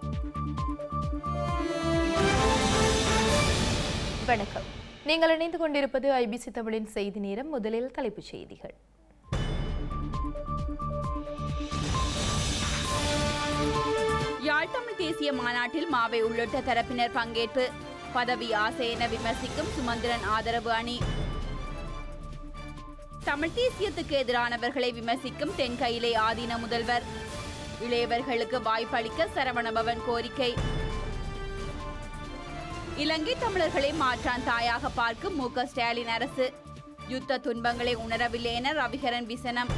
வணக்கம் நீங்கள் இணைந்து கொண்டிருப்பது ஐபிசி தமிழின் செய்தி நேரம் முதலில் தலைப்புச் செய்திகள் யாழ் தமிழ் தேசிய மாநாட்டில் மாவை உள்ளிட்ட தரப்பினர் பங்கேற்பு பதவி ஆசை என விமர்சிக்கும் சுமந்திரன் ஆதரவு அணி தமிழ் தேசியத்துக்கு எதிரானவர்களை விமர்சிக்கும் தென்கையிலே ஆதீன முதல்வர் இளையவர்களுக்கு வாய்ப்பளிக்க சரவணபவன் கோரிக்கை இலங்கை தமிழர்களை மாற்றான் தாயாக பார்க்கும் மு க ஸ்டாலின் அரசு யுத்த துன்பங்களை உணரவில்லை என ரவிகரன் விசனம்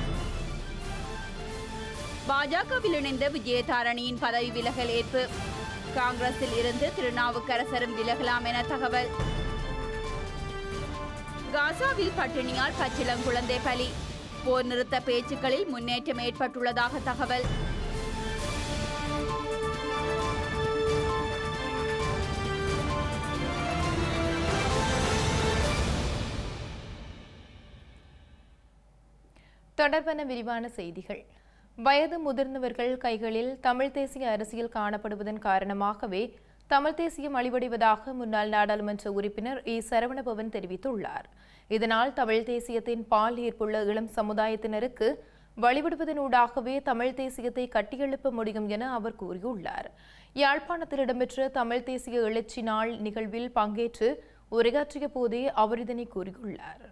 பாஜகவில் இணைந்த விஜயதாரணியின் பதவி விலகல் ஏற்பு காங்கிரஸில் இருந்து திருநாவுக்கரசரும் விலகலாம் என தகவல் காசாவில் பட்டினியால் பச்சிளங்குழந்தை பலி போர் நிறுத்த பேச்சுக்களில் முன்னேற்றம் ஏற்பட்டுள்ளதாக தகவல் தொடர்பான விரிவான செய்திகள் வயது முதிர்ந்தவர்கள் கைகளில் தமிழ் தேசிய அரசியல் காணப்படுவதன் காரணமாகவே தமிழ் தேசியம் அழிவடைவதாக முன்னாள் நாடாளுமன்ற உறுப்பினர் இ சரவணபவன் தெரிவித்துள்ளார் இதனால் தமிழ் தேசியத்தின் பால் ஈர்ப்புள்ள இளம் சமுதாயத்தினருக்கு வழிவிடுவதனூடாகவே தமிழ் தேசியத்தை கட்டியெழுப்ப முடியும் என அவர் கூறியுள்ளார் யாழ்ப்பாணத்தில் இடம்பெற்ற தமிழ் தேசிய எழுச்சி நாள் நிகழ்வில் பங்கேற்று உரையாற்றிய போதே அவர் இதனை கூறியுள்ளார்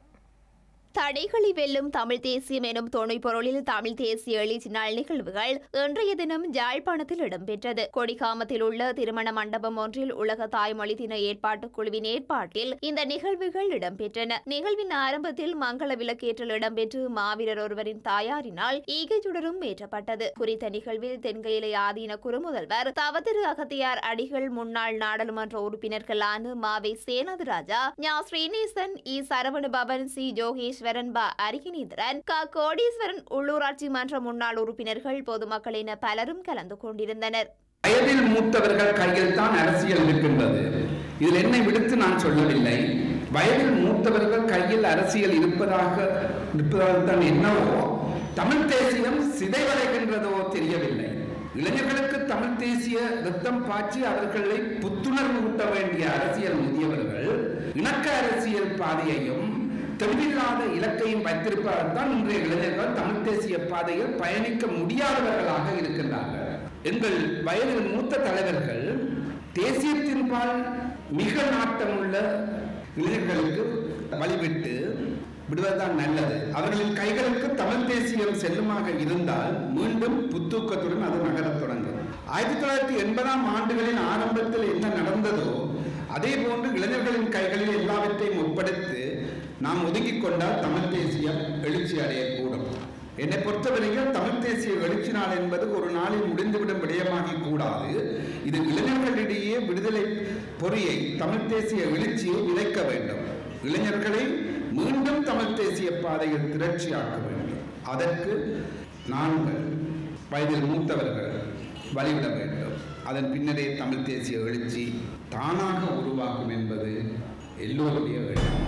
தடைகளை வெல்லும் தமிழ் தேசியம் எனும் துணை பொருளில் தமிழ் தேசிய எழுச்சி நாள் நிகழ்வுகள் இன்றைய தினம் யாழ்ப்பாணத்தில் இடம்பெற்றது கொடிகாமத்தில் உள்ள திருமண மண்டபம் ஒன்றில் உலக தாய்மொழி தின ஏற்பாட்டுக் குழுவின் ஏற்பாட்டில் இந்த நிகழ்வுகள் இடம்பெற்றன நிகழ்வின் ஆரம்பத்தில் மங்கள விளக்கேற்றல் இடம்பெற்று மாவீரர் ஒருவரின் தாயாரினால் ஈகை சுடரும் ஏற்றப்பட்டது குறித்த நிகழ்வில் தென்கையிலை ஆதீன குறுமுதல்வர் தவத்திரு அகத்தியார் அடிகள் முன்னாள் நாடாளுமன்ற உறுப்பினர்களான மாவை சேனாது ராஜா ஞா ஸ்ரீநேசன் இ சரவண பவன் சி ஜோகேஸ்வரன் ப அரிகநேந்திரன் க கோடீஸ்வரன் உள்ளூராட்சி மன்ற முன்னாள் உறுப்பினர்கள் பொதுமக்கள் என பலரும் கலந்து கொண்டிருந்தனர் வயதில் மூத்தவர்கள் கையில் தான் அரசியல் இருக்கின்றது இதில் என்னை விடுத்து நான் சொல்லவில்லை வயதில் மூத்தவர்கள் கையில் அரசியல் இருப்பதாக இருப்பதாக தான் என்னவோ தமிழ் தேசியம் சிதைவடைகின்றதோ தெரியவில்லை இளைஞர்களுக்கு தமிழ் தேசிய ரத்தம் பாய்ச்சி அவர்களை புத்துணர்வு ஊட்ட வேண்டிய அரசியல் முதியவர்கள் இணக்க அரசியல் பாதையையும் தெளிவில்லாத இலக்கையும் வைத்திருப்பதால் தான் இன்றைய இளைஞர்கள் தமிழ் தேசிய பாதையில் பயணிக்க முடியாதவர்களாக இருக்கின்றார்கள் எங்கள் வயதில் மூத்த தலைவர்கள் தேசியத்தின்பால் மிக நாட்டமுள்ள இளைஞர்களுக்கு வழிவிட்டு விடுவதுதான் நல்லது அவர்களின் கைகளுக்கு தமிழ் தேசியம் செல்லுமாக இருந்தால் மீண்டும் புத்தூக்கத்துடன் அது நகரத் தொடங்கும் ஆயிரத்தி தொள்ளாயிரத்தி எண்பதாம் ஆண்டுகளின் ஆரம்பத்தில் என்ன நடந்ததோ அதே போன்று இளைஞர்களின் கைகளில் எல்லாவற்றையும் ஒப்படைத்து நாம் ஒதுக்கிக் கொண்டால் தமிழ் தேசியம் எழுச்சி அடையக்கூடும் என்னை பொறுத்தவரையில் தமிழ் தேசிய எழுச்சி நாள் என்பது ஒரு நாளில் முடிந்துவிடும் விடயமாகி கூடாது இது இளைஞர்களிடையே விடுதலை பொறியை தமிழ் தேசிய எழுச்சியை விதைக்க வேண்டும் இளைஞர்களை மீண்டும் தமிழ் தேசிய பாதையில் திரட்சியாக்க வேண்டும் அதற்கு நாங்கள் வயதில் மூத்தவர்கள் வழிவிட வேண்டும் அதன் பின்னரே தமிழ் தேசிய எழுச்சி தானாக உருவாகும் என்பது எல்லோருடைய எண்ணம்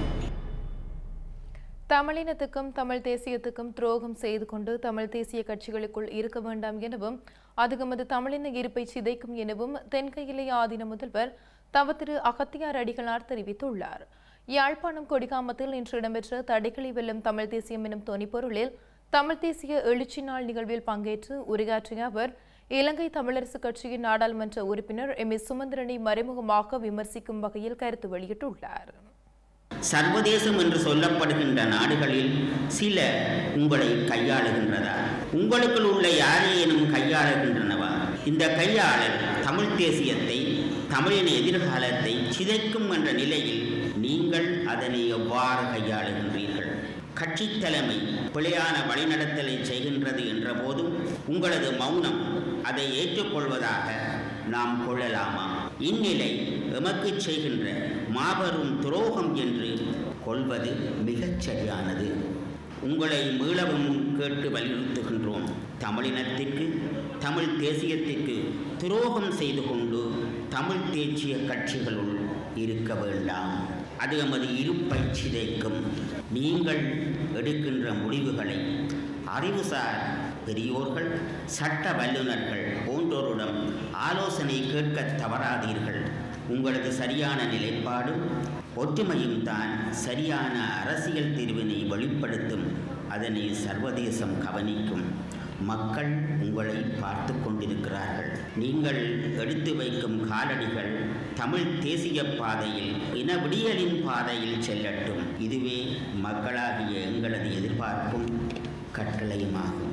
தமிழினத்துக்கும் தமிழ் தேசியத்துக்கும் துரோகம் செய்து கொண்டு தமிழ் தேசிய கட்சிகளுக்குள் இருக்க வேண்டாம் எனவும் அது எமது தமிழின இருப்பை சிதைக்கும் எனவும் தென்கையிலை ஆதீன முதல்வர் தவத்திரு அகத்தியார் அடிகளார் தெரிவித்துள்ளார் யாழ்ப்பாணம் கொடிகாமத்தில் இன்று இடம்பெற்ற தடைகளை வெல்லும் தமிழ் தேசியம் எனும் தொனிப்பொருளில் தமிழ் தேசிய எழுச்சி நாள் நிகழ்வில் பங்கேற்று உரையாற்றிய அவர் இலங்கை தமிழரசு கட்சியின் நாடாளுமன்ற உறுப்பினர் எம் எஸ் சுமந்திரனை மறைமுகமாக விமர்சிக்கும் வகையில் கருத்து வெளியிட்டுள்ளார் சர்வதேசம் என்று சொல்லப்படுகின்ற நாடுகளில் சில உங்களை கையாளுகின்றதா உங்களுக்குள் உள்ள யாரேனும் கையாளுகின்றனவா இந்த கையாளல் தமிழ் தேசியத்தை தமிழின் எதிர்காலத்தை சிதைக்கும் என்ற நிலையில் நீங்கள் அதனை எவ்வாறு கையாளுகின்றீர்கள் கட்சி தலைமை பிழையான வழிநடத்தலை செய்கின்றது என்ற போதும் உங்களது மௌனம் அதை ஏற்றுக்கொள்வதாக நாம் கொள்ளலாமா இந்நிலை எமக்கு செய்கின்ற மாபெரும் துரோகம் என்று கொள்வது மிகச் சரியானது உங்களை மீளவும் கேட்டு வலியுறுத்துகின்றோம் தமிழினத்திற்கு தமிழ் தேசியத்திற்கு துரோகம் செய்து கொண்டு தமிழ் தேசிய கட்சிகளுள் இருக்க வேண்டாம் அது எமது இருப்பை சிதைக்கும் நீங்கள் எடுக்கின்ற முடிவுகளை அறிவுசார் பெரியோர்கள் சட்ட வல்லுநர்கள் போன்றோருடன் ஆலோசனை சொல்வதை கேட்க தவறாதீர்கள் உங்களது சரியான நிலைப்பாடும் ஒற்றுமையும் தான் சரியான அரசியல் தீர்வினை வெளிப்படுத்தும் அதனை சர்வதேசம் கவனிக்கும் மக்கள் உங்களை பார்த்து கொண்டிருக்கிறார்கள் நீங்கள் எடுத்து வைக்கும் காலடிகள் தமிழ் தேசிய பாதையில் இன விடியலின் பாதையில் செல்லட்டும் இதுவே மக்களாகிய எங்களது எதிர்பார்ப்பும் கட்டளையுமாகும்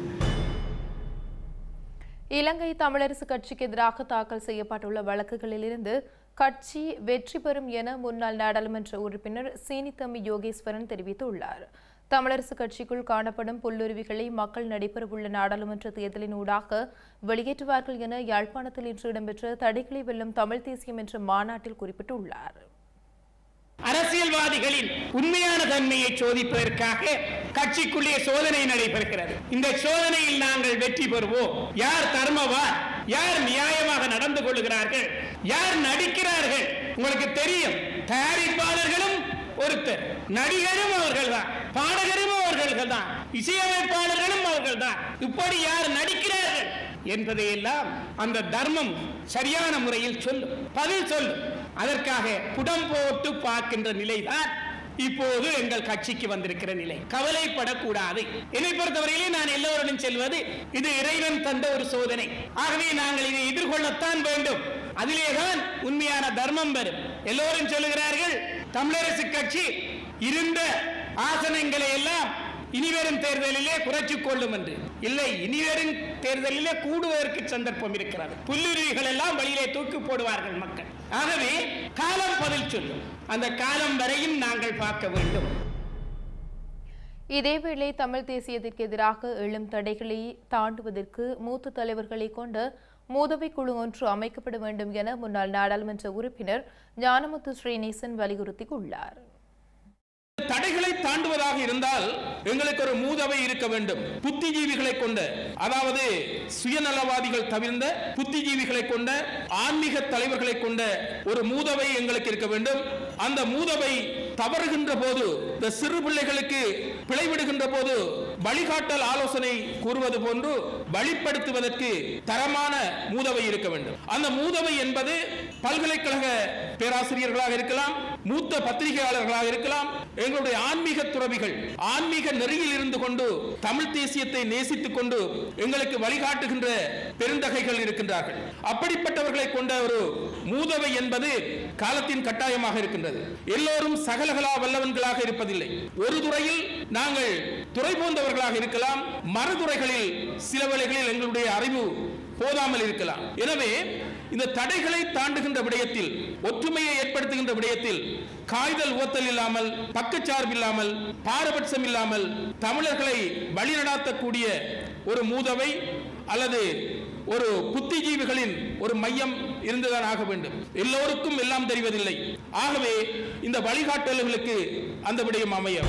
இலங்கை தமிழரசு கட்சிக்கு எதிராக தாக்கல் செய்யப்பட்டுள்ள வழக்குகளிலிருந்து கட்சி வெற்றி பெறும் என முன்னாள் நாடாளுமன்ற உறுப்பினர் சீனித்தம்பி யோகேஸ்வரன் தெரிவித்துள்ளார் தமிழரசு கட்சிக்குள் காணப்படும் புல்லுருவிகளை மக்கள் நடைபெறவுள்ள நாடாளுமன்ற தேர்தலின் ஊடாக வெளியேற்றுவார்கள் என யாழ்ப்பாணத்தில் இன்று இடம்பெற்ற தடைகளை வெல்லும் தமிழ் தேசியம் என்ற மாநாட்டில் குறிப்பிட்டுள்ளார் அரசியல்வாதிகளின் உண்மையான தன்மையை சோதிப்பதற்காக கட்சிக்குள்ளே சோதனை நடைபெறுகிறது இந்த சோதனையில் நாங்கள் வெற்றி பெறுவோம் யார் தர்மவான் யார் நியாயமாக நடந்து கொள்கிறார்கள் யார் நடிக்கிறார்கள் உங்களுக்கு தெரியும் தயாரிப்பாளர்களும் ஒருத்தர் நடிகரும் அவர்கள்தான் பாடகரும் அவர்கள் தான் இசையமைப்பாளர்களும் அவர்கள் தான் இப்படி யார் நடிக்கிறார்கள் என்பதையெல்லாம் அந்த தர்மம் சரியான முறையில் சொல்லும் பதில் சொல்லும் அதற்காக புடம் போட்டு பார்க்கின்ற நிலைதான் இப்போது எங்கள் கட்சிக்கு வந்திருக்கிற நிலை கவலைப்படக்கூடாது என்னை பொறுத்தவரையிலே நான் எல்லோருடன் செல்வது இது இறைவன் தந்த ஒரு சோதனை ஆகவே நாங்கள் இதை எதிர்கொள்ளத்தான் வேண்டும் அதிலேதான் உண்மையான தர்மம் வரும் எல்லோரும் சொல்லுகிறார்கள் தமிழரசு கட்சி இருந்த ஆசனங்களை எல்லாம் இனிவரும் தேர்தலிலே குறைச்சிக் கொள்ளும் என்று இல்லை இனிவரும் தேர்தலிலே கூடுவதற்கு சந்தர்ப்பம் இருக்கிறது புல்லுருவிகள் எல்லாம் வழியிலே தூக்கி போடுவார்கள் மக்கள் ஆகவே காலம் பதில் சொல்லும் அந்த காலம் வரையும் நாங்கள் பார்க்க வேண்டும் இதேவேளை தமிழ் தேசியத்திற்கு எதிராக எழும் தடைகளை தாண்டுவதற்கு மூத்த தலைவர்களை கொண்ட மூதவை குழு ஒன்று அமைக்கப்பட வேண்டும் என முன்னாள் நாடாளுமன்ற உறுப்பினர் ஞானமுத்து ஸ்ரீநேசன் வலியுறுத்தியுள்ளார் தடைகளை தாண்டுவதாக இருந்தால் எங்களுக்கு ஒரு மூதவை இருக்க வேண்டும் புத்திஜீவிகளை கொண்ட அதாவது சுயநலவாதிகள் தவிர்ந்த புத்திஜீவிகளை கொண்ட ஆன்மீக தலைவர்களை கொண்ட ஒரு மூதவை எங்களுக்கு இருக்க வேண்டும் அந்த மூதவை தவறுகின்ற போது இந்த சிறு பிள்ளைகளுக்கு பிழைவிடுகின்ற போது வழிகாட்டல் ஆலோசனை கூறுவது போன்று வழிப்படுத்துவதற்கு தரமான மூதவை இருக்க வேண்டும் அந்த மூதவை என்பது பல்கலைக்கழக பேராசிரியர்களாக இருக்கலாம் மூத்த பத்திரிகையாளர்களாக இருக்கலாம் எங்களுடைய ஆன்மீக துறவிகள் ஆன்மீக நெறியில் இருந்து கொண்டு தமிழ் தேசியத்தை நேசித்துக் கொண்டு எங்களுக்கு வழிகாட்டுகின்ற பெருந்தகைகள் இருக்கின்றார்கள் அப்படிப்பட்டவர்களை கொண்ட ஒரு மூதவை என்பது காலத்தின் கட்டாயமாக இருக்கின்றது எல்லோரும் சகலகலா வல்லவன்களாக இருப்பதில்லை ஒரு துறையில் நாங்கள் துறை போன்றவர்களாக இருக்கலாம் மறுதுறைகளில் சில வேளைகளில் எங்களுடைய அறிவு போதாமல் இருக்கலாம் எனவே இந்த தடைகளை தாண்டுகின்ற விடயத்தில் ஒற்றுமையை ஏற்படுத்துகின்ற விடயத்தில் காய்தல் ஓத்தல் இல்லாமல் பக்கச்சார்பு இல்லாமல் பாரபட்சம் இல்லாமல் தமிழர்களை வழிநடாத்தக்கூடிய ஒரு மூதவை அல்லது ஒரு புத்திஜீவிகளின் ஒரு மையம் இருந்துதான் ஆக வேண்டும் எல்லோருக்கும் எல்லாம் தெரிவதில்லை ஆகவே இந்த வழிகாட்டல்களுக்கு அந்த விடயம் அமைய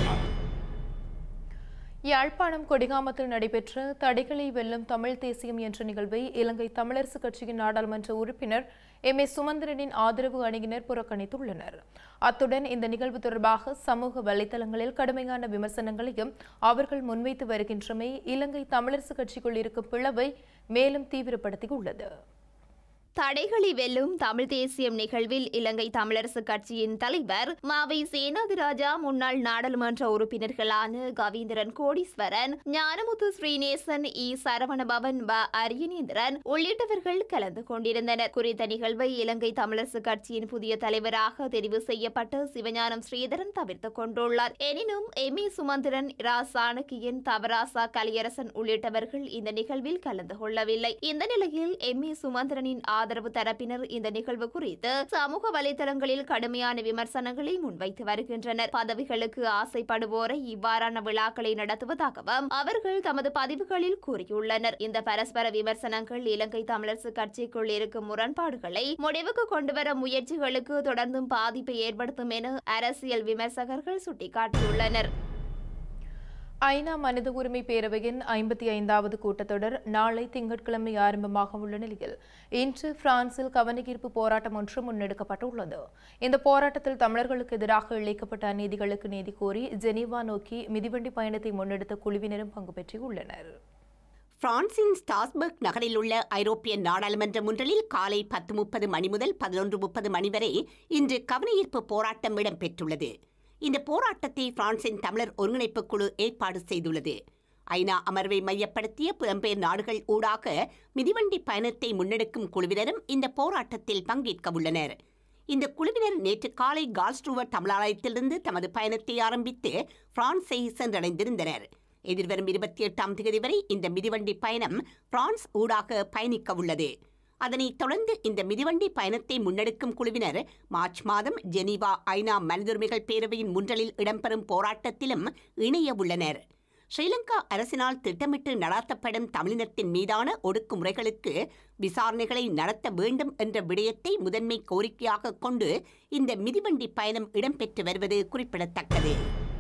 யாழ்ப்பாணம் கொடிகாமத்தில் நடைபெற்ற தடைகளை வெல்லும் தமிழ் தேசியம் என்ற நிகழ்வை இலங்கை தமிழரசு கட்சியின் நாடாளுமன்ற உறுப்பினர் எம் ஏ சுமந்திரனின் ஆதரவு அணியினர் புறக்கணித்துள்ளனர் அத்துடன் இந்த நிகழ்வு தொடர்பாக சமூக வலைதளங்களில் கடுமையான விமர்சனங்களையும் அவர்கள் முன்வைத்து வருகின்றமை இலங்கை தமிழரசு கட்சிக்குள் இருக்கும் பிளவை மேலும் தீவிரப்படுத்தியுள்ளது தடைகளை வெல்லும் தமிழ் தேசியம் நிகழ்வில் இலங்கை தமிழரசு கட்சியின் தலைவர் மாவை சேனாதிராஜா முன்னாள் நாடாளுமன்ற உறுப்பினர்களான கவீந்திரன் கோடீஸ்வரன் ஞானமுத்து ஸ்ரீநேசன் இ சரவணபவன் ப அரியநேந்திரன் உள்ளிட்டவர்கள் கலந்து கொண்டிருந்தனர் குறித்த நிகழ்வை இலங்கை தமிழரசு கட்சியின் புதிய தலைவராக தெரிவு செய்யப்பட்ட சிவஞானம் ஸ்ரீதரன் தவிர்த்துக் கொண்டுள்ளார் எனினும் எம் ஏ சுமந்திரன் ரா சாணக்கியன் தவராசா கலியரசன் உள்ளிட்டவர்கள் இந்த நிகழ்வில் கலந்து கொள்ளவில்லை இந்த நிலையில் எம் ஏ சுமந்திரனின் ஆதரவு தரப்பினர் இந்த நிகழ்வு குறித்து சமூக வலைதளங்களில் கடுமையான விமர்சனங்களை முன்வைத்து வருகின்றனர் பதவிகளுக்கு ஆசைப்படுவோரை இவ்வாறான விழாக்களை நடத்துவதாகவும் அவர்கள் தமது பதிவுகளில் கூறியுள்ளனர் இந்த பரஸ்பர விமர்சனங்கள் இலங்கை தமிழரசு கட்சிக்குள் இருக்கும் முரண்பாடுகளை முடிவுக்கு கொண்டுவர முயற்சிகளுக்கு தொடர்ந்தும் பாதிப்பை ஏற்படுத்தும் என அரசியல் விமர்சகர்கள் சுட்டிக்காட்டியுள்ளனர் ஐநா மனித உரிமை பேரவையின் ஐம்பத்தி ஐந்தாவது கூட்டத்தொடர் நாளை திங்கட்கிழமை ஆரம்பமாக உள்ள நிலையில் இன்று பிரான்சில் கவனஈர்ப்பு போராட்டம் ஒன்று முன்னெடுக்கப்பட்டுள்ளது இந்த போராட்டத்தில் தமிழர்களுக்கு எதிராக இழைக்கப்பட்ட அநீதிகளுக்கு நீதி கோரி ஜெனீவா நோக்கி மிதிவண்டி பயணத்தை முன்னெடுத்த குழுவினரும் பங்கு பெற்றுள்ளனர் பிரான்சின் ஸ்டாஸ்பர்க் நகரில் உள்ள ஐரோப்பிய நாடாளுமன்ற முன்றலில் காலை பத்து முப்பது மணி முதல் பதினொன்று முப்பது மணி வரை இன்று கவனஈர்ப்பு போராட்டம் இடம்பெற்றுள்ளது இந்த போராட்டத்தை பிரான்சின் தமிழர் ஒருங்கிணைப்பு குழு ஏற்பாடு செய்துள்ளது ஐநா அமர்வை மையப்படுத்திய புலம்பெயர் நாடுகள் ஊடாக மிதிவண்டி பயணத்தை முன்னெடுக்கும் குழுவினரும் இந்த போராட்டத்தில் பங்கேற்க உள்ளனர் இந்த குழுவினர் நேற்று காலை கால்ஸ்ட்ரூவர் தமிழாலயத்திலிருந்து தமது பயணத்தை ஆரம்பித்து பிரான்ஸை சென்றடைந்திருந்தனர் எதிர்வரும் இருபத்தி எட்டாம் தேதி வரை இந்த மிதிவண்டி பயணம் பிரான்ஸ் ஊடாக பயணிக்க உள்ளது அதனைத் தொடர்ந்து இந்த மிதிவண்டி பயணத்தை முன்னெடுக்கும் குழுவினர் மார்ச் மாதம் ஜெனீவா ஐநா மனிதுரிமைகள் பேரவையின் முன்றலில் இடம்பெறும் போராட்டத்திலும் இணைய உள்ளனர் ஸ்ரீலங்கா அரசினால் திட்டமிட்டு நடாத்தப்படும் தமிழினத்தின் மீதான ஒடுக்குமுறைகளுக்கு விசாரணைகளை நடத்த வேண்டும் என்ற விடயத்தை முதன்மை கோரிக்கையாக கொண்டு இந்த மிதிவண்டி பயணம் இடம்பெற்று வருவது குறிப்பிடத்தக்கது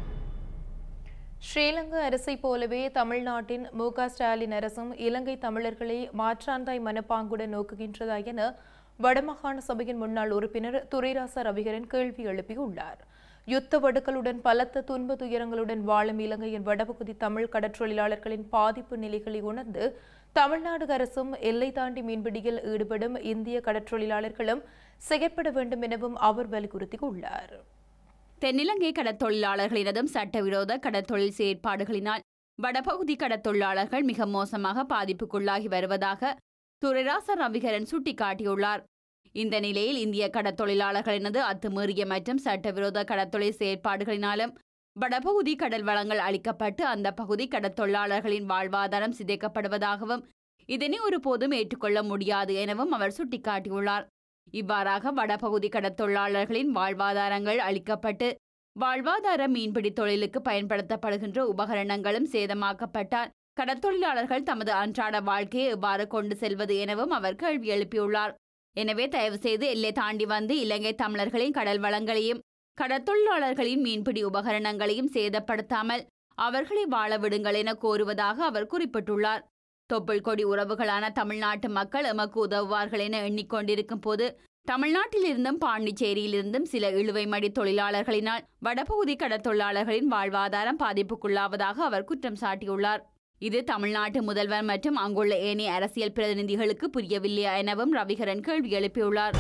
ஸ்ரீலங்கா அரசை போலவே தமிழ்நாட்டின் மு க ஸ்டாலின் அரசும் இலங்கை தமிழர்களை மாற்றாந்தாய் மனப்பாங்குடன் நோக்குகின்றதா என வடமாகாண சபையின் முன்னாள் உறுப்பினர் துரைராச ரவிகரன் கேள்வி எழுப்பியுள்ளார் யுத்த வடுக்களுடன் பலத்த துன்ப துயரங்களுடன் வாழும் இலங்கையின் வடபகுதி தமிழ் கடற்றொழிலாளர்களின் பாதிப்பு நிலைகளை உணர்ந்து தமிழ்நாடு அரசும் எல்லை தாண்டி மீன்பிடியில் ஈடுபடும் இந்திய கடற்றொழிலாளர்களும் செயற்பட வேண்டும் எனவும் அவர் வலியுறுத்தியுள்ளார் தென்னிலங்கை கடற்தொழிலாளர்களினதும் சட்டவிரோத கடற்தொழில் செயற்பாடுகளினால் வடபகுதி கடற்தொழிலாளர்கள் மிக மோசமாக பாதிப்புக்குள்ளாகி வருவதாக துரைராச ரவிகரன் சுட்டிக்காட்டியுள்ளார் இந்த நிலையில் இந்திய கடற்தொழிலாளர்களினது அத்துமீறிய மற்றும் சட்டவிரோத கடற்தொழில் செயற்பாடுகளினாலும் வடபகுதி கடல் வளங்கள் அளிக்கப்பட்டு அந்த பகுதி கடற்தொழிலாளர்களின் வாழ்வாதாரம் சிதைக்கப்படுவதாகவும் இதனை ஒருபோதும் ஏற்றுக்கொள்ள முடியாது எனவும் அவர் சுட்டிக்காட்டியுள்ளார் இவ்வாறாக வடபகுதி கடற்தொழிலாளர்களின் வாழ்வாதாரங்கள் அளிக்கப்பட்டு வாழ்வாதார மீன்பிடி தொழிலுக்கு பயன்படுத்தப்படுகின்ற உபகரணங்களும் சேதமாக்கப்பட்டால் கடற்தொழிலாளர்கள் தமது அன்றாட வாழ்க்கையை எவ்வாறு கொண்டு செல்வது எனவும் அவர் கேள்வி எழுப்பியுள்ளார் எனவே தயவு செய்து எல்லை தாண்டி வந்து இலங்கை தமிழர்களின் கடல் வளங்களையும் கடற்தொழிலாளர்களின் மீன்பிடி உபகரணங்களையும் சேதப்படுத்தாமல் அவர்களை வாழ விடுங்கள் என கோருவதாக அவர் குறிப்பிட்டுள்ளார் தொப்புள் கொடி உறவுகளான தமிழ்நாட்டு மக்கள் எமக்கு உதவுவார்கள் என எண்ணிக்கொண்டிருக்கும் போது தமிழ்நாட்டிலிருந்தும் பாண்டிச்சேரியிலிருந்தும் சில இழுவை மடி தொழிலாளர்களினால் வடபகுதி கடற்தொழிலாளர்களின் வாழ்வாதாரம் பாதிப்புக்குள்ளாவதாக அவர் குற்றம் சாட்டியுள்ளார் இது தமிழ்நாட்டு முதல்வர் மற்றும் அங்குள்ள ஏனைய அரசியல் பிரதிநிதிகளுக்கு புரியவில்லையா எனவும் ரவிகரன் கேள்வி எழுப்பியுள்ளார்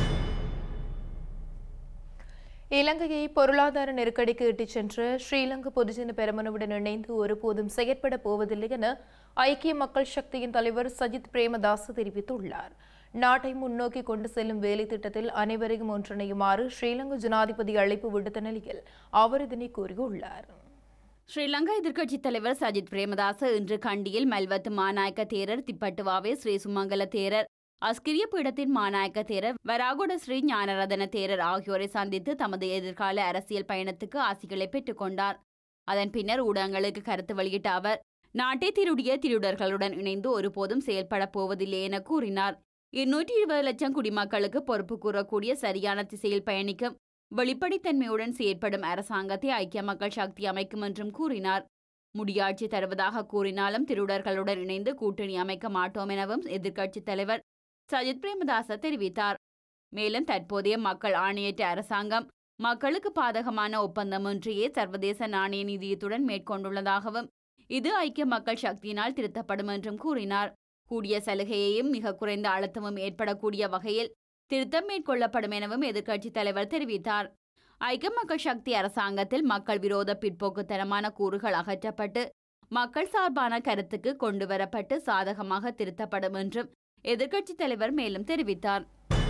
இலங்கையை பொருளாதார நெருக்கடிக்கு இட்டுச் சென்ற ஸ்ரீலங்கா பொதுஜன பெரமுனவுடன் இணைந்து ஒருபோதும் செயற்பட போவதில்லை என ஐக்கிய மக்கள் சக்தியின் தலைவர் சஜித் பிரேமதாஸ் தெரிவித்துள்ளார் நாட்டை முன்னோக்கி கொண்டு செல்லும் வேலை திட்டத்தில் அனைவரையும் ஒன்றிணையுமாறு ஸ்ரீலங்கா ஜனாதிபதி அழைப்பு விடுத்த நிலையில் அவர் இதனை கூறியுள்ளார் ஸ்ரீலங்கா எதிர்க்கட்சித் தலைவர் சஜித் பிரேமதாச இன்று கண்டியில் மல்வத்து மாநாயக்க தேரர் திப்பட்டுவாவே ஸ்ரீ சுமங்கல தேரர் அஸ்கிரிய பீடத்தின் மாநாயக்க தேரர் வராகுட ஸ்ரீ ஞானரதன தேரர் ஆகியோரை சந்தித்து தமது எதிர்கால அரசியல் பயணத்துக்கு ஆசிகளை பெற்றுக் கொண்டார் அதன் பின்னர் ஊடகங்களுக்கு கருத்து வெளியிட்ட அவர் நாட்டை திருடிய திருடர்களுடன் இணைந்து ஒருபோதும் செயல்பட போவதில்லை என கூறினார் இருநூற்றி இருபது லட்சம் குடிமக்களுக்கு பொறுப்பு கூறக்கூடிய சரியான திசையில் பயணிக்கும் வெளிப்படைத்தன்மையுடன் செயற்படும் அரசாங்கத்தை ஐக்கிய மக்கள் சக்தி அமைக்கும் என்றும் கூறினார் முடியாட்சி தருவதாக கூறினாலும் திருடர்களுடன் இணைந்து கூட்டணி அமைக்க மாட்டோம் எனவும் எதிர்க்கட்சித் தலைவர் சஜித் பிரேமதாச தெரிவித்தார் மேலும் தற்போதைய மக்கள் ஆணையற்ற அரசாங்கம் மக்களுக்கு பாதகமான ஒப்பந்தமொன்றையே சர்வதேச நாணய நிதியத்துடன் மேற்கொண்டுள்ளதாகவும் இது ஐக்கிய மக்கள் சக்தியினால் திருத்தப்படும் என்றும் கூறினார் கூடிய சலுகையையும் மிக குறைந்த அழுத்தமும் ஏற்படக்கூடிய வகையில் திருத்தம் மேற்கொள்ளப்படும் எனவும் எதிர்க்கட்சித் தலைவர் தெரிவித்தார் ஐக்கிய மக்கள் சக்தி அரசாங்கத்தில் மக்கள் விரோத பிற்போக்குத்தனமான கூறுகள் அகற்றப்பட்டு மக்கள் சார்பான கருத்துக்கு கொண்டுவரப்பட்டு சாதகமாக திருத்தப்படும் என்றும் எதிர்க்கட்சித் தலைவர் மேலும் தெரிவித்தார்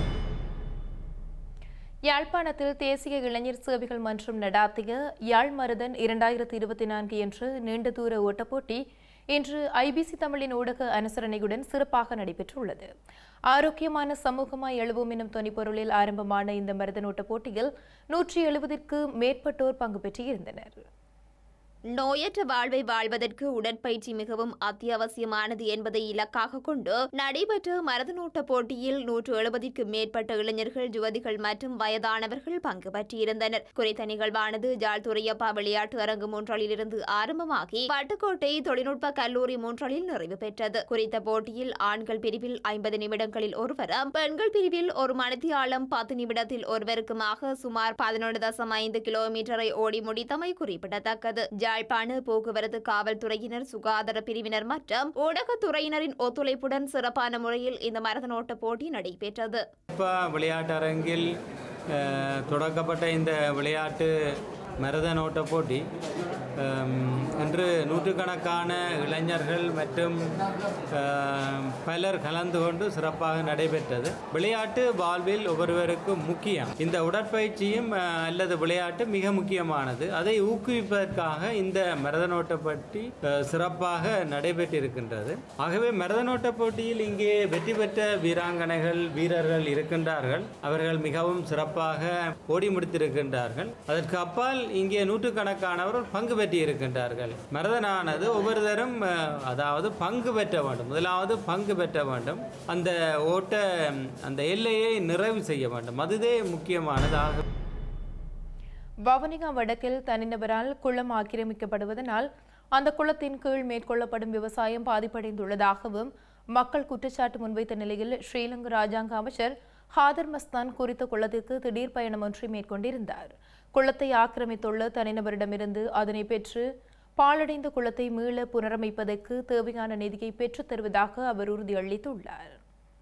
யாழ்ப்பாணத்தில் தேசிய இளைஞர் சேவைகள் மன்றம் நடாத்திய யாழ் மருதன் இரண்டாயிரத்தி இருபத்தி நான்கு என்ற நீண்ட தூர ஓட்டப்போட்டி இன்று ஐபிசி தமிழின் ஊடக அனுசரணையுடன் சிறப்பாக நடைபெற்றுள்ளது ஆரோக்கியமான சமூகமாய் எழுவோம் எனும் தொனிப்பொருளில் ஆரம்பமான இந்த மருதன் ஓட்ட போட்டியில் நூற்றி எழுபதிற்கு மேற்பட்டோர் பங்கு பெற்றிருந்தனர் நோயற்ற வாழ்வை வாழ்வதற்கு உடற்பயிற்சி மிகவும் அத்தியாவசியமானது என்பதை இலக்காக கொண்டு நடைபெற்ற மரதனோட்ட போட்டியில் நூற்று எழுபதிற்கு மேற்பட்ட இளைஞர்கள் யுவதிகள் மற்றும் வயதானவர்கள் பங்கு பற்றியிருந்தனர் குறித்த நிகழ்வானது ஜாழ் துறையப்பா விளையாட்டு அரங்கு மூன்றலிலிருந்து ஆரம்பமாகி பட்டுக்கோட்டை தொழில்நுட்ப கல்லூரி மூன்றலில் நிறைவு பெற்றது குறித்த போட்டியில் ஆண்கள் பிரிவில் ஐம்பது நிமிடங்களில் ஒருவரும் பெண்கள் பிரிவில் ஒரு மணித்தியாலம் பத்து நிமிடத்தில் ஒருவருக்குமாக சுமார் பதினொன்று தசம் ஐந்து கிலோமீட்டரை ஓடி முடித்தமை குறிப்பிடத்தக்கது யாழ்ப்பாண போக்குவரத்து காவல்துறையினர் சுகாதார பிரிவினர் மற்றும் ஊடகத்துறையினரின் ஒத்துழைப்புடன் சிறப்பான முறையில் இந்த மரதன் ஓட்ட போட்டி நடைபெற்றது இப்போ விளையாட்டரங்கில் அஹ், தொடக்கப்பட்ட இந்த விளையாட்டு மரதன் ஓட்ட போட்டி அம், இன்று நூற்றுக்கணக்கான இளைஞர்கள் மற்றும் அஹ், பலர் கலந்து கொண்டு சிறப்பாக நடைபெற்றது விளையாட்டு வாழ்வில் ஒவ்வொருவருக்கும் முக்கியம் இந்த உடற்பயிற்சியும் அஹ், அல்லது விளையாட்டு மிக முக்கியமானது அதை ஊக்குவிப்பதற்காக இந்த மரதனோட்ட போட்டி அஹ், சிறப்பாக நடைபெற்றிருக்கின்றது ஆகவே மரதனோட்ட போட்டியில் இங்கே வெற்றி பெற்ற வீராங்கனைகள் வீரர்கள் இருக்கின்றார்கள் அவர்கள் மிகவும் சிறப்பாக ஓடி முடித்திருக்கின்றார்கள் அதற்கு அப்பால் இங்கே நூற்றுக்கணக்கானவர்கள் பங்கு பெற்றி இருக்கின்றார்கள் மரதனானது ஒவ்வொருத்தரும் அஹ், அதாவது பங்கு பெற்ற வேண்டும் முதலாவது பங்கு பெற்ற வேண்டும் அந்த ஓட்ட அந்த எல்லையை நிறைவு செய்ய வேண்டும் அதுவே முக்கியமானதாகும் வவுனியா வடக்கில் தனிநபரால் குளம் ஆக்கிரமிக்கப்படுவதனால் அந்த குளத்தின் கீழ் மேற்கொள்ளப்படும் விவசாயம் பாதிப்படைந்துள்ளதாகவும் மக்கள் குற்றச்சாட்டு முன்வைத்த நிலையில் ஸ்ரீலங்கா ராஜாங்க அமைச்சர் ஹாதர் மஸ்தான் குறித்த குளத்திற்கு திடீர் பயணம் ஒன்றை மேற்கொண்டிருந்தார் குளத்தை ஆக்கிரமித்துள்ள தனிநபரிடமிருந்து அதனை பெற்று பாழடைந்த குளத்தை மீள புனரமைப்பதற்கு தேவையான நிதியை பெற்றுத் தருவதாக அவர் உறுதியளித்துள்ளார்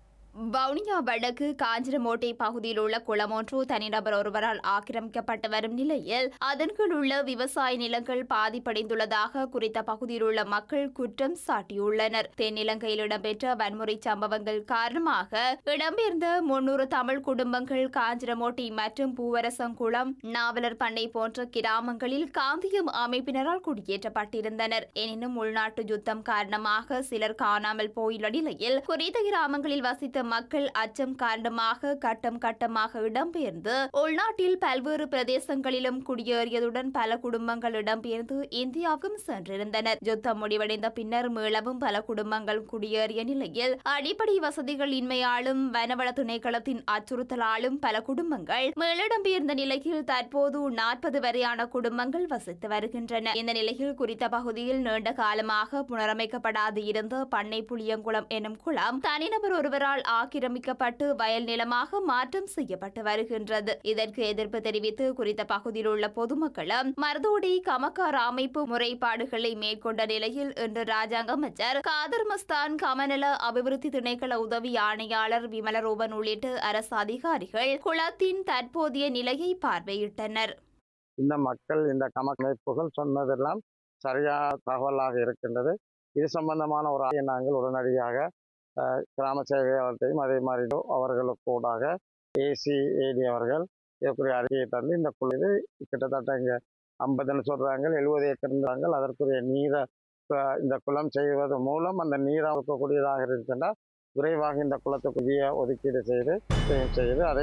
வவுனியா வடக்கு காஞ்சிரமோட்டை பகுதியில் உள்ள குளம் ஒன்று தனிநபர் ஒருவரால் ஆக்கிரமிக்கப்பட்டு வரும் நிலையில் அதன் கீழ் உள்ள விவசாய நிலங்கள் பாதிப்படைந்துள்ளதாக குறித்த பகுதியில் உள்ள மக்கள் குற்றம் சாட்டியுள்ளனர் தென்னிலங்கையில் இடம்பெற்ற வன்முறை சம்பவங்கள் காரணமாக இடம்பெயர்ந்த முன்னூறு தமிழ் குடும்பங்கள் காஞ்சிரமோட்டை மற்றும் பூவரசங்குளம் நாவலர் பண்ணை போன்ற கிராமங்களில் காந்தியம் அமைப்பினரால் குடியேற்றப்பட்டிருந்தனர் எனினும் உள்நாட்டு யுத்தம் காரணமாக சிலர் காணாமல் போயுள்ள நிலையில் குறித்த கிராமங்களில் வசித்த மக்கள் அச்சம் காரணமாக கட்டம் கட்டமாக இடம்பெயர்ந்து உள்நாட்டில் பல்வேறு பிரதேசங்களிலும் குடியேறியதுடன் பல குடும்பங்கள் இடம்பெயர்ந்து இந்தியாவுக்கும் சென்றிருந்தனர் யுத்தம் முடிவடைந்த பின்னர் மீளவும் பல குடும்பங்கள் குடியேறிய நிலையில் அடிப்படை வசதிகள் இன்மையாலும் வனவள திணைக்களத்தின் அச்சுறுத்தலாலும் பல குடும்பங்கள் மீளிடம்பெயர்ந்த நிலையில் தற்போது நாற்பது வரையான குடும்பங்கள் வசித்து வருகின்றன இந்த நிலையில் குறித்த பகுதியில் நீண்ட காலமாக புனரமைக்கப்படாது இருந்த பண்ணை புளியங்குளம் எனும் குளம் தனிநபர் ஒருவரால் ஆக்கிரமிக்கப்பட்டு வயல் நிலமாக மாற்றம் செய்யப்பட்டு வருகின்றது இதற்கு எதிர்ப்பு தெரிவித்து குறித்த பகுதியில் உள்ள பொதுமக்களும் மருதோடி கமக்கார் அமைப்பு முறைப்பாடுகளை மேற்கொண்ட நிலையில் இன்று ராஜாங்க அமைச்சர் காதர் மஸ்தான் கமநல அபிவிருத்தி திணைக்கள உதவி ஆணையாளர் விமலரூபன் உள்ளிட்ட அரசு அதிகாரிகள் குளத்தின் தற்போதைய நிலையை பார்வையிட்டனர் இந்த மக்கள் இந்த கமக்கமைப்புகள் சொன்னதெல்லாம் சரியான தகவலாக இருக்கின்றது இது சம்பந்தமான ஒரு ஆய்வை நாங்கள் உடனடியாக அஹ், கிராம சேவையாளர்கிட்டையும் அதே மாதிரி அவர்களுக்கு கூடாக ஏசி ஏடி அவர்கள் இதற்குரிய அறிக்கையை தந்து இந்த குழு கிட்டத்தட்ட இங்கே ஐம்பதுன்னு சொல்கிறாங்க எழுபது ஏக்கர்ன்றாங்க அதற்குரிய நீரை அஹ், இந்த குளம் செய்வது மூலம் அந்த நீரை இருக்கக்கூடியதாக இருக்கின்றால் விரைவாக இந்த குளத்துக்குரிய ஒதுக்கீடு செய்து செய்து அதை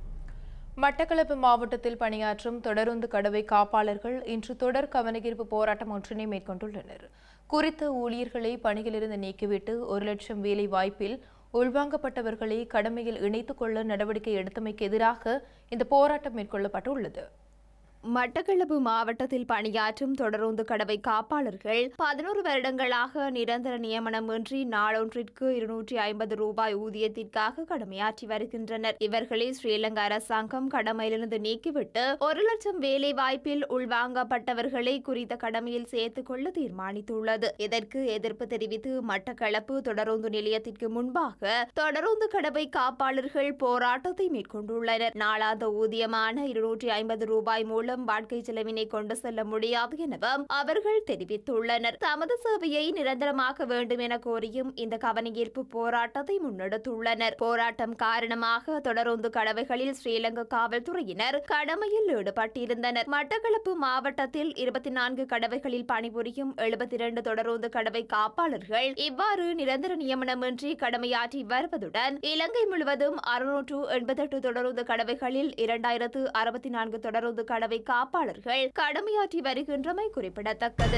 மட்டக்களப்பு மாவட்டத்தில் பணியாற்றும் தொடருந்து கடவை காப்பாளர்கள் இன்று தொடர் கவனஈர்ப்பு போராட்டம் ஒன்றினை மேற்கொண்டுள்ளனர் குறித்த ஊழியர்களை பணியிலிருந்து நீக்கிவிட்டு ஒரு லட்சம் வேலை வாய்ப்பில் உள்வாங்கப்பட்டவர்களை கடமையில் இணைத்துக் கொள்ள நடவடிக்கை எடுத்தமைக்கு எதிராக இந்த போராட்டம் மேற்கொள்ளப்பட்டுள்ளது மட்டக்களப்பு மாவட்டத்தில் பணியாற்றும் தொடருந்து கடவை காப்பாளர்கள் பதினோரு வருடங்களாக நிரந்தர நியமனமின்றி நாளொன்றிற்கு இருநூற்றி ஐம்பது ரூபாய் ஊதியத்திற்காக கடமையாற்றி வருகின்றனர் இவர்களை ஸ்ரீலங்கா அரசாங்கம் கடமையிலிருந்து நீக்கிவிட்டு ஒரு லட்சம் வேலை வாய்ப்பில் உள்வாங்கப்பட்டவர்களை குறித்த கடமையில் சேர்த்துக் கொள்ள தீர்மானித்துள்ளது இதற்கு எதிர்ப்பு தெரிவித்து மட்டக்களப்பு தொடருந்து நிலையத்திற்கு முன்பாக தொடருந்து கடவை காப்பாளர்கள் போராட்டத்தை மேற்கொண்டுள்ளனர் நாளாந்த ஊதியமான இருநூற்றி ஐம்பது ரூபாய் மூலம் வாழ்க்கை செலவினை கொண்டு செல்ல முடியாது எனவும் அவர்கள் தெரிவித்துள்ளனர் தமது சேவையை நிரந்தரமாக்க வேண்டும் என கோரியும் இந்த கவனஈர்ப்பு போராட்டத்தை முன்னெடுத்துள்ளனர் போராட்டம் காரணமாக தொடருந்து கடவைகளில் ஸ்ரீலங்கா காவல்துறையினர் கடமையில் ஈடுபட்டிருந்தனர் மட்டக்களப்பு மாவட்டத்தில் இருபத்தி நான்கு கடவைகளில் பணிபுரியும் எழுபத்தி இரண்டு தொடருந்து கடவை காப்பாளர்கள் இவ்வாறு நிரந்தர நியமனமின்றி கடமையாற்றி வருவதுடன் இலங்கை முழுவதும் அறுநூற்று எண்பத்தெட்டு தொடருந்து கடவைகளில் இரண்டாயிரத்து அறுபத்தி நான்கு தொடருந்து கடவை காப்பாளர்கள் கடமையாற்றி வருகின்றமை குறிப்பிடத்தக்கது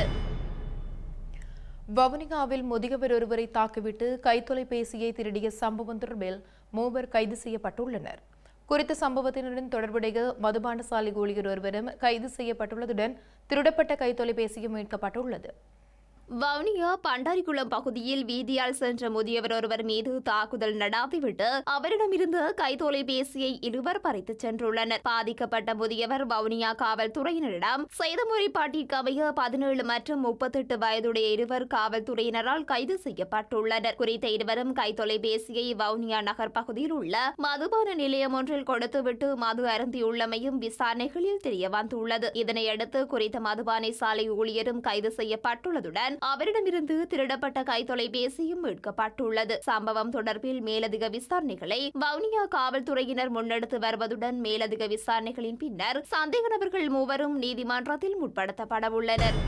வவுனியாவில் முதியவர் ஒருவரை தாக்கிவிட்டு கைத்தொலைபேசியை திருடிய சம்பவம் தொடர்பில் மூவர் கைது செய்யப்பட்டுள்ளனர் குறித்த சம்பவத்தினுடன் தொடர்புடைய மதுபானசாலை ஊழியர் ஒருவரும் கைது செய்யப்பட்டுள்ளதுடன் திருடப்பட்ட கைத்தொலைபேசியும் மீட்கப்பட்டுள்ளது வவுனியா பண்டாரிக்குளம் பகுதியில் வீதியால் சென்ற முதியவர் ஒருவர் மீது தாக்குதல் நடாத்திவிட்டு அவரிடமிருந்து கைத்தொலைபேசியை இருவர் பறித்துச் சென்றுள்ளனர் பாதிக்கப்பட்ட முதியவர் வவுனியா காவல்துறையினரிடம் செய்த முறைப்பாட்டிற்கு அமைய பதினேழு மற்றும் முப்பத்தெட்டு வயதுடைய இருவர் காவல்துறையினரால் கைது செய்யப்பட்டுள்ளனர் குறித்த இருவரும் கைத்தொலைபேசியை வவுனியா நகர் பகுதியில் உள்ள மதுபான நிலையம் ஒன்றில் கொடுத்துவிட்டு மது அருந்தியுள்ளமையும் விசாரணைகளில் தெரிய வந்துள்ளது இதனையடுத்து குறித்த மதுபானை சாலை ஊழியரும் கைது செய்யப்பட்டுள்ளதுடன் அவரிடமிருந்து திருடப்பட்ட கைத்தொலைபேசியும் மீட்கப்பட்டுள்ளது சம்பவம் தொடர்பில் மேலதிக விசாரணைகளை வவுனியா காவல்துறையினர் முன்னெடுத்து வருவதுடன் மேலதிக விசாரணைகளின் பின்னர் சந்தேக நபர்கள் மூவரும் நீதிமன்றத்தில் முற்படுத்தப்பட உள்ளனர்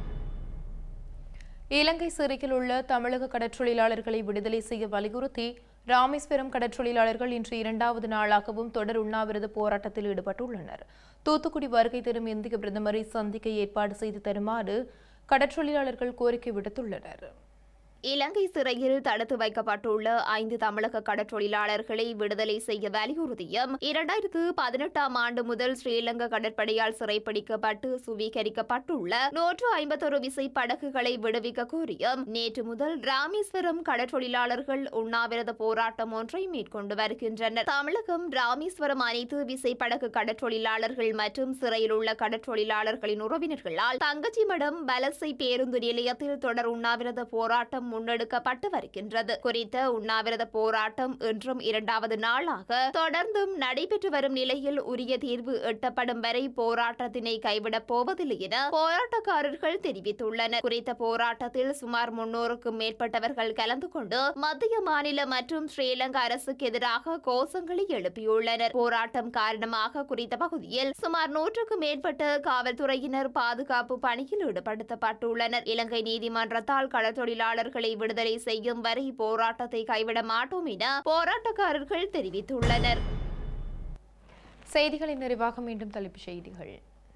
இலங்கை சிறையில் உள்ள தமிழக கடற்றொழிலாளர்களை விடுதலை செய்ய வலியுறுத்தி ராமேஸ்வரம் கடற்றொழிலாளர்கள் இன்று இரண்டாவது நாளாகவும் தொடர் உண்ணாவிரத போராட்டத்தில் ஈடுபட்டுள்ளனர் தூத்துக்குடி வருகை தரும் இந்திய பிரதமரை சந்திக்க ஏற்பாடு செய்து தருமாறு கடற்றொழிலாளர்கள் கோரிக்கை விடுத்துள்ளனர் இலங்கை சிறையில் தடுத்து வைக்கப்பட்டுள்ள ஐந்து தமிழக கடற்றொழிலாளர்களை விடுதலை செய்ய வலியுறுத்தியும் இரண்டாயிரத்து பதினெட்டாம் ஆண்டு முதல் ஸ்ரீலங்கா கடற்படையால் சிறைப்பிடிக்கப்பட்டு சுவீகரிக்கப்பட்டுள்ள நூற்று ஐம்பத்தொரு விசை படகுகளை விடுவிக்க கோரியும் நேற்று முதல் ராமேஸ்வரம் கடற்றொழிலாளர்கள் உண்ணாவிரத போராட்டம் ஒன்றை மேற்கொண்டு வருகின்றனர் தமிழகம் ராமேஸ்வரம் அனைத்து விசைப்படகு கடற்றொழிலாளர்கள் மற்றும் சிறையில் உள்ள கடற்றொழிலாளர்களின் உறவினர்களால் தங்கச்சி மடம் பலசை பேருந்து நிலையத்தில் தொடர் உண்ணாவிரத போராட்டம் முன்னெடுக்கப்பட்டு வருகின்றது குறித்த உண்ணாவிரத போராட்டம் இன்றும் இரண்டாவது நாளாக தொடர்ந்தும் நடைபெற்று வரும் நிலையில் உரிய தீர்வு எட்டப்படும் வரை போராட்டத்தினை கைவிடப் போவதில்லை என போராட்டக்காரர்கள் தெரிவித்துள்ளனர் குறித்த போராட்டத்தில் சுமார் முன்னூறுக்கும் மேற்பட்டவர்கள் கலந்து கொண்டு மத்திய மாநில மற்றும் ஸ்ரீலங்கா அரசுக்கு எதிராக கோஷங்களை எழுப்பியுள்ளனர் போராட்டம் காரணமாக குறித்த பகுதியில் சுமார் நூற்றுக்கும் மேற்பட்ட காவல்துறையினர் பாதுகாப்பு பணியில் ஈடுபடுத்தப்பட்டுள்ளனர் இலங்கை நீதிமன்றத்தால் கடற்தொழிலாளர்களை விடுதலை செய்யும் வரை போராட்டத்தை கைவிட மாட்டோம் என போராட்டக்காரர்கள் தெரிவித்துள்ளனர் செய்திகளின் நிறைவாக மீண்டும் தலைப்புச் செய்திகள்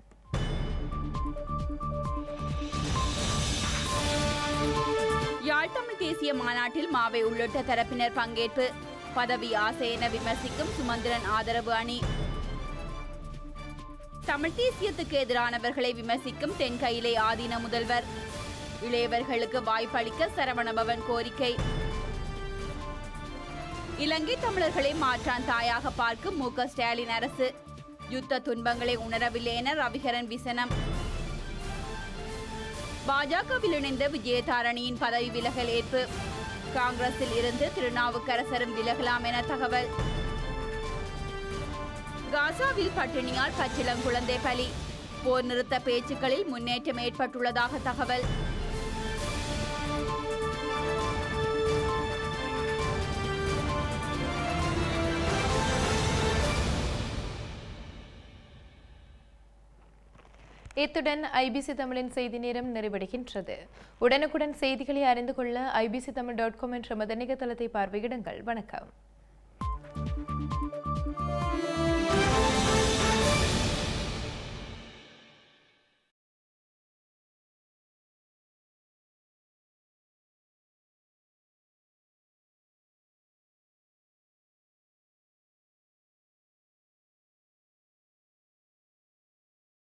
யாழ்த்தமிழ் தேசிய மாநாட்டில் மாவை உள்ளிட்ட தரப்பினர் பங்கேற்பு பதவி ஆசை என விமர்சிக்கும் சுமந்திரன் ஆதரவு அணி தமிழ் தேசியத்துக்கு எதிரானவர்களை விமர்சிக்கும் தென்கையிலே ஆதீன முதல்வர் இளையவர்களுக்கு வாய்ப்பளிக்க சரவணபவன் கோரிக்கை இலங்கை தமிழர்களை மாற்றான் தாயாக பார்க்கும் மு க ஸ்டாலின் அரசு யுத்த துன்பங்களை உணரவில்லை என ரவிகரன் விசனம் பாஜகவில் இணைந்த விஜயதாரணியின் பதவி விலகல் ஏற்பு காங்கிரஸில் இருந்து திருநாவுக்கரசரும் விலகலாம் என தகவல் காசாவில் பட்டினியால் பச்சிளங்குழந்தை பலி போர் நிறுத்த பேச்சுக்களில் முன்னேற்றம் ஏற்பட்டுள்ளதாக தகவல் இத்துடன் ஐபிசி தமிழின் செய்தி நேரம் நிறைவடைகின்றது உடனுக்குடன் செய்திகளை அறிந்து கொள்ள ஐபிசி தமிழ் டாட் காம் என்ற மத இணையதளத்தை பார்வையிடுங்கள் வணக்கம்